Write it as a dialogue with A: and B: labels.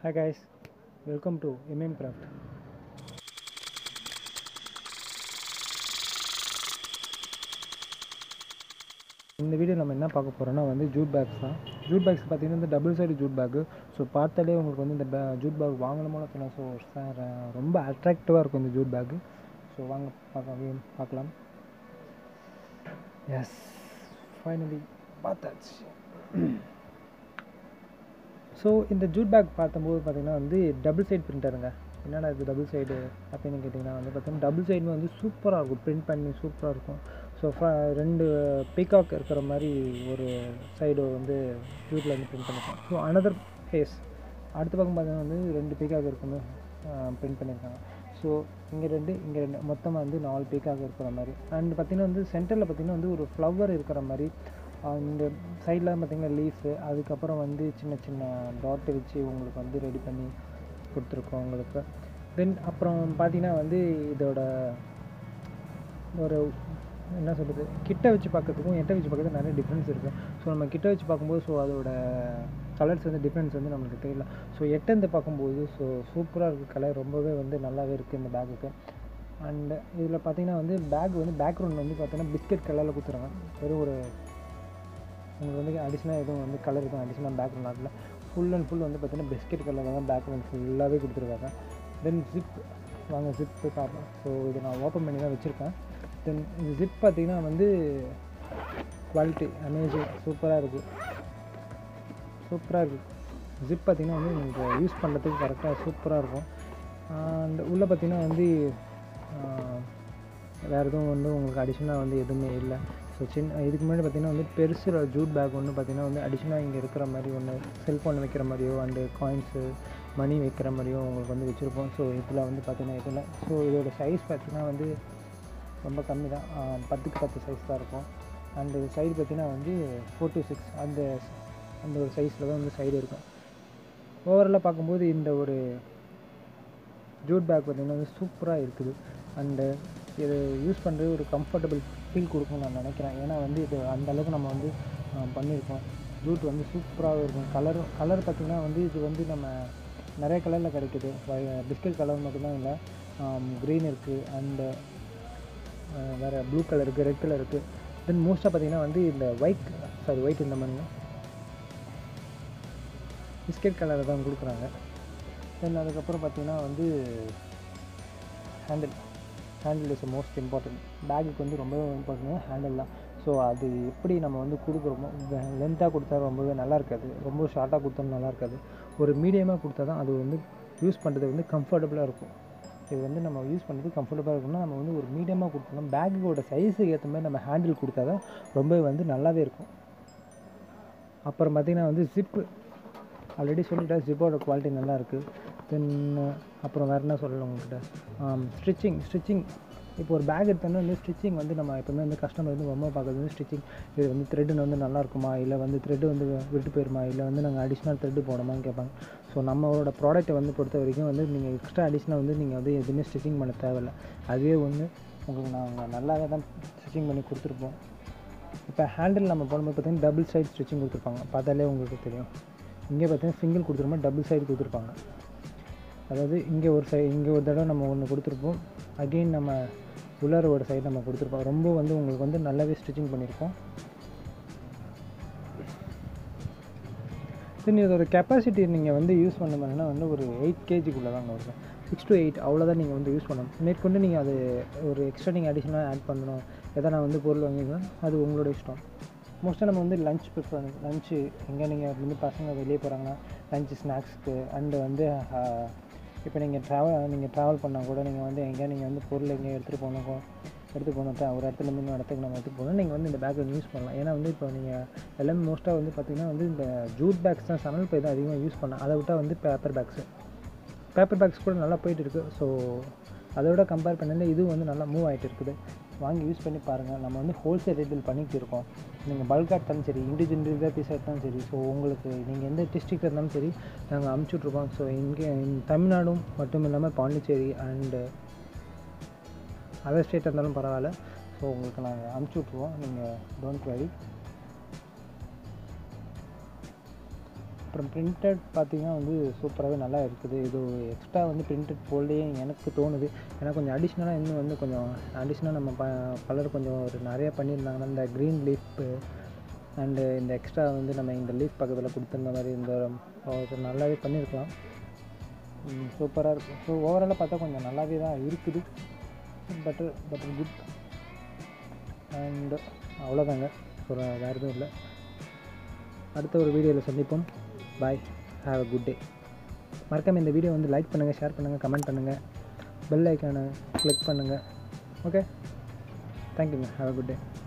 A: Hi guys, welcome to MM Craft. இந்த video நம்ம என்ன பார்க்க போகிறோம்னா வந்து ஜூட் பேக்ஸ் தான் ஜூட் பேக்ஸ் பார்த்தீங்கன்னா இந்த double side jute bag so பார்த்தாலே உங்களுக்கு வந்து இந்த பே ஜூட் பேக் வாங்கணுமோ தோணும் ஸோ சார் ரொம்ப அட்ராக்டிவாக இருக்கும் இந்த ஜூட் பேக்கு ஸோ வாங்க பார்க்க பார்க்கலாம் எஸ் ஃபைனலி பார்த்தாச்சு ஸோ இந்த ஜூட் பேக் பார்த்தம்போது பார்த்தீங்கன்னா வந்து டபுள் சைடு பிரிண்டருங்க என்னடா இது டபுள் சைடு அப்படின்னு கேட்டிங்கன்னா வந்து பார்த்தீங்கன்னா டபுள் சைடு வந்து சூப்பராக இருக்கும் பிரிண்ட் பண்ணி சூப்பராக இருக்கும் ஸோ ரெண்டு பீகாக் இருக்கிற மாதிரி ஒரு சைடு வந்து ஜூட்டில் வந்து பிரிண்ட் பண்ணியிருக்கோம் ஸோ அனதர் ஃபேஸ் அடுத்த பக்கம் பார்த்தீங்கன்னா வந்து ரெண்டு பீகாக் இருக்குன்னு பிரிண்ட் பண்ணியிருக்காங்க ஸோ இங்கே ரெண்டு இங்கே ரெண்டு மொத்தமாக வந்து நாலு பீக்காக இருக்கிற மாதிரி அண்ட் பார்த்திங்கன்னா வந்து சென்டரில் பார்த்திங்கன்னா வந்து ஒரு ஃப்ளவர் இருக்கிற மாதிரி இந்த சைடில் பார்த்திங்கன்னா லீஃபு அதுக்கப்புறம் வந்து சின்ன சின்ன டாட்டு வச்சு உங்களுக்கு வந்து ரெடி பண்ணி கொடுத்துருக்கோம் உங்களுக்கு தென் அப்புறம் பார்த்திங்கன்னா வந்து இதோட ஒரு என்ன சொல்கிறது கிட்ட வச்சு பார்க்கறதுக்கும் எட்ட வச்சு பார்க்கறதுக்கும் நிறைய டிஃப்ரென்ஸ் இருக்குது ஸோ நம்ம கிட்ட வச்சு பார்க்கும்போது ஸோ அதோட கலர்ஸ் வந்து டிஃப்ரென்ஸ் வந்து நம்மளுக்கு தெரியல ஸோ எட்டேருந்து பார்க்கும்போது ஸோ சூப்பராக இருக்குது கலர் ரொம்பவே வந்து நல்லாவே இருக்குது இந்த பேக்குக்கு அண்ட் இதில் பார்த்தீங்கன்னா வந்து பேக் வந்து பேக்ரவுண்ட் வந்து பார்த்தீங்கன்னா பிஸ்கட் கலரில் கொடுத்துருங்க வெறும் ஒரு உங்களுக்கு வந்து அடிஷ்னலாக எதுவும் வந்து கலர் எதுவும் அடிஷ்னலாக பேக்ரவுண்ட் ஆகல ஃபுல் அண்ட் ஃபுல் வந்து பார்த்தீங்கன்னா பிஸ்கட் கலரில் தான் பேக்ரவுண்ட் ஃபுல்லாகவே கொடுத்துருக்காங்க தென் ஜிப் வாங்க ஜிப் போய் பார்ப்போம் ஸோ இதை நான் ஓப்பன் பண்ணி தான் வச்சுருக்கேன் தென் இந்த ஜிப் பார்த்திங்கன்னா வந்து குவாலிட்டி அமேசிங் சூப்பராக இருக்குது சூப்பராக இருக்குது ஜிப் பார்த்திங்கன்னா வந்து உங்களுக்கு யூஸ் பண்ணுறதுக்கு கரெக்டாக சூப்பராக இருக்கும் அண்ட் உள்ளே பார்த்திங்கன்னா வந்து வேறு எதுவும் வந்து உங்களுக்கு அடிஷ்னலாக வந்து எதுவுமே இல்லை ஸோ சின்ன இதுக்கு முன்னாடி பார்த்திங்கன்னா வந்து பெருசு ஜூட் பேக் ஒன்று பார்த்திங்கன்னா வந்து அடிஷ்னலாக இங்கே இருக்கிற மாதிரி ஒன்று செல்ஃபோன் வைக்கிற மாதிரியோ அண்டு காயின்ஸு மணி வைக்கிற மாதிரியோ உங்களுக்கு வந்து வச்சுருப்போம் ஸோ இதில் வந்து பார்த்திங்கன்னா இதில் ஸோ இதோட சைஸ் பார்த்திங்கன்னா வந்து ரொம்ப கம்மி தான் பத்துக்கு பத்து சைஸ் தான் இருக்கும் அண்டு சைடு பார்த்திங்கன்னா வந்து ஃபோர் டு சிக்ஸ் அந்த அந்த ஒரு சைஸில் தான் வந்து சைடு இருக்கும் ஓவராலாக பார்க்கும்போது இந்த ஒரு ஜூட் பேக் பார்த்திங்கன்னா வந்து சூப்பராக இருக்குது அண்டு இது யூஸ் பண்ணுறது ஒரு கம்ஃபர்டபுள் ஃபீல் கொடுக்கும்னு நான் நினைக்கிறேன் ஏன்னா வந்து இது அந்த அளவுக்கு நம்ம வந்து பண்ணியிருக்கோம் ஜூட் வந்து சூப்பராக இருக்கும் கலர் கலர் பார்த்திங்கன்னா வந்து இது வந்து நம்ம நிறைய கலரில் கிடைக்குது பிஸ்கட் கலர் மட்டும்தான் இல்லை க்ரீன் இருக்குது அண்டு வேறு ப்ளூ கலர் இருக்குது ரெட் கலர் இருக்குது தென் மோஸ்ட்டாக பார்த்திங்கன்னா வந்து இந்த ஒயிட் சாரி ஒயிட் இந்த மாதிரி பிஸ்கட் கலரை தான் கொடுக்குறாங்க தென் அதுக்கப்புறம் பார்த்திங்கன்னா வந்து handle handle is most important பேக்குக்கு வந்து ரொம்ப இம்பார்ட்டன்ட் ஹேண்டில் தான் ஸோ அது எப்படி நம்ம வந்து கொடுக்குறோமோ லென்த்தாக கொடுத்தா ரொம்பவே நல்லா இருக்காது ரொம்ப ஷார்ட்டாக கொடுத்தோம் நல்லா இருக்காது ஒரு மீடியமாக கொடுத்தா தான் அது வந்து யூஸ் பண்ணுறது வந்து கம்ஃபர்டபுளாக இருக்கும் இது வந்து நம்ம யூஸ் பண்ணுறது கம்ஃபர்டபுளாக இருக்கணும்னா நம்ம வந்து ஒரு மீடியமாக கொடுத்தோம்னா பேக்கோட சைஸுக்கு ஏற்ற மாதிரி நம்ம ஹேண்டில் கொடுத்தா தான் ரொம்பவே வந்து நல்லாவே இருக்கும் அப்புறம் பார்த்திங்கன்னா வந்து ஜிப்பு ஆல்ரெடி சொல்லிட்டேன் ஜிப்போட குவாலிட்டி நல்லா இருக்குது தென் அப்புறம் வேறு என்ன சொல்லலாம் உங்கள்கிட்ட ஸ்டிச்சிங் ஸ்டிச்சிங் இப்போ ஒரு பேக் எடுத்தோன்னா வந்து ஸ்டிச்சிங் வந்து நம்ம எப்போவுமே வந்து கஸ்டமர் வந்து ரொம்ப பார்க்குறது வந்து ஸ்டிச்சிங் இது வந்து த்ரெட்டுன்னு வந்து நல்லா இருக்குமா இல்லை வந்து த்ரெட்டு வந்து விட்டு போயிருமா இல்லை வந்து நாங்கள் அடிஷ்னல் த்ரெட்டு போடணுமான்னு கேட்பாங்க ஸோ நம்மளோட ப்ராடக்ட்டை வந்து பொறுத்த வரைக்கும் வந்து நீங்கள் எக்ஸ்ட்ரா அடிஷ்னல் வந்து நீங்கள் வந்து எதுவுமே ஸ்டிச்சிங் பண்ண தேவையில்லை அதுவே ஒன்று உங்களுக்கு நாங்கள் நல்லாவே தான் ஸ்டிச்சிங் பண்ணி கொடுத்துருப்போம் இப்போ ஹேண்டில் நம்ம போடும்போது பார்த்தீங்கன்னா டபுள் சைட் ஸ்டிச்சிங் கொடுத்துருப்பாங்க பார்த்தாலே உங்களுக்கு தெரியும் இங்கே பார்த்தீங்கன்னா சிங்கிள் கொடுத்துருமா டபுள் சைடு கொடுத்துருப்பாங்க அதாவது இங்கே ஒரு சைடு இங்கே ஒரு தடவை நம்ம ஒன்று கொடுத்துருப்போம் அகெயின் நம்ம உள்ளார ஒரு சைடு நம்ம கொடுத்துருப்போம் ரொம்ப வந்து உங்களுக்கு வந்து நல்லாவே ஸ்டிச்சிங் பண்ணியிருக்கோம் தென் இதோட கெப்பாசிட்டி நீங்கள் வந்து யூஸ் பண்ண மாதிரினா வந்து ஒரு எயிட் கேஜிக்குள்ளே தாங்க வரும் சிக்ஸ் டு எயிட் அவ்வளோதான் நீங்கள் வந்து யூஸ் பண்ணணும் மேற்கொண்டு நீங்கள் அது ஒரு எக்ஸ்ட்ரா நீங்கள் அடிஷ்னலாக ஆட் பண்ணணும் எதனா வந்து பொருள் வாங்கிக்கலாம் அது உங்களோட இஷ்டம் மோஸ்ட்டாக நம்ம வந்து லஞ்ச் ப்ரிஃபர் லஞ்சு எங்கே நீங்கள் வந்து பசங்க வெளியே போகிறாங்கன்னா லஞ்சு ஸ்நாக்ஸ்க்கு அண்டு வந்து இப்போ நீங்கள் ட்ராவல் நீங்கள் ட்ராவல் பண்ணால் கூட நீங்கள் வந்து எங்கேயா நீங்கள் வந்து பொருள் எங்கேயா எடுத்துகிட்டு போகணும் எடுத்து போகணும் ஒரு இடத்துலேருந்து இன்னொரு இடத்துக்கு நம்ம எடுத்து போகணும் நீங்கள் வந்து இந்த பேக்கை யூஸ் பண்ணலாம் ஏன்னா வந்து இப்போ நீங்கள் எல்லாமே மோஸ்ட்டாக வந்து பார்த்திங்கன்னா வந்து இந்த ஜூட் பேக்ஸ் தான் சணல் பை தான் அதிகமாக யூஸ் பண்ணலாம் அதை விட்டால் வந்து பேப்பர் பேக்ஸு பேப்பர் பேக்ஸ் கூட நல்லா போயிட்டு இருக்குது ஸோ அதை விட கம்பேர் பண்ணல இதுவும் வந்து நல்லா மூவ் ஆகிட்டு இருக்குது வாங்கி யூஸ் பண்ணி பாருங்கள் நம்ம வந்து ஹோல்சேல் ரேட்டில் பண்ணிகிட்டு இருக்கோம் நீங்கள் பல்காக இருந்தாலும் சரி இண்டிவிஜுவல் இண்டிவிஜுவல் பீஸாக இருந்தாலும் சரி ஸோ உங்களுக்கு நீங்கள் எந்த டிஸ்ட்ரிக்ட் இருந்தாலும் சரி நாங்கள் அமுச்சுட்ருக்கோம் ஸோ இங்கே தமிழ்நாடும் மட்டும் இல்லாமல் பாண்டிச்சேரி அண்டு அதர் ஸ்டேட்டாக இருந்தாலும் பரவாயில்ல ஸோ உங்களுக்கு நாங்கள் அமுச்சு விட்ருவோம் நீங்கள் டோன்ட் வரி அப்புறம் பிரிண்டட் பார்த்தீங்கன்னா வந்து சூப்பராகவே நல்லா இருக்குது இது எக்ஸ்ட்ரா வந்து பிரிண்டட் போல்டே எனக்கு தோணுது ஏன்னா கொஞ்சம் அடிஷ்னலாக இன்னும் வந்து கொஞ்சம் அடிஷ்னலாக நம்ம ப கலர் கொஞ்சம் ஒரு நிறையா பண்ணியிருந்தாங்கன்னா இந்த க்ரீன் லீஃப்பு அண்டு இந்த எக்ஸ்ட்ரா வந்து நம்ம இந்த லீஃப் பக்கத்தில் கொடுத்துருந்த மாதிரி இந்த ஒரு நல்லாவே பண்ணியிருக்கலாம் சூப்பராக இருக்கும் ஸோ ஓவராலாக பார்த்தா கொஞ்சம் நல்லாவே தான் இருக்குது பெட்டர் பெட்டர் குட் அண்டு அவ்வளோதாங்க ஸோ வேறு எதுவும் இல்லை அடுத்த ஒரு வீடியோவில் சந்திப்போம் பாய் ஹாவ் அ குட் டே மறக்காம இந்த வீடியோ வந்து லைக் பண்ணுங்கள் ஷேர் பண்ணுங்கள் கமெண்ட் பண்ணுங்கள் பெல் ஐக்கானை கிளிக் பண்ணுங்கள் ஓகே தேங்க்யூங்க ஹாவ் அ குட் டே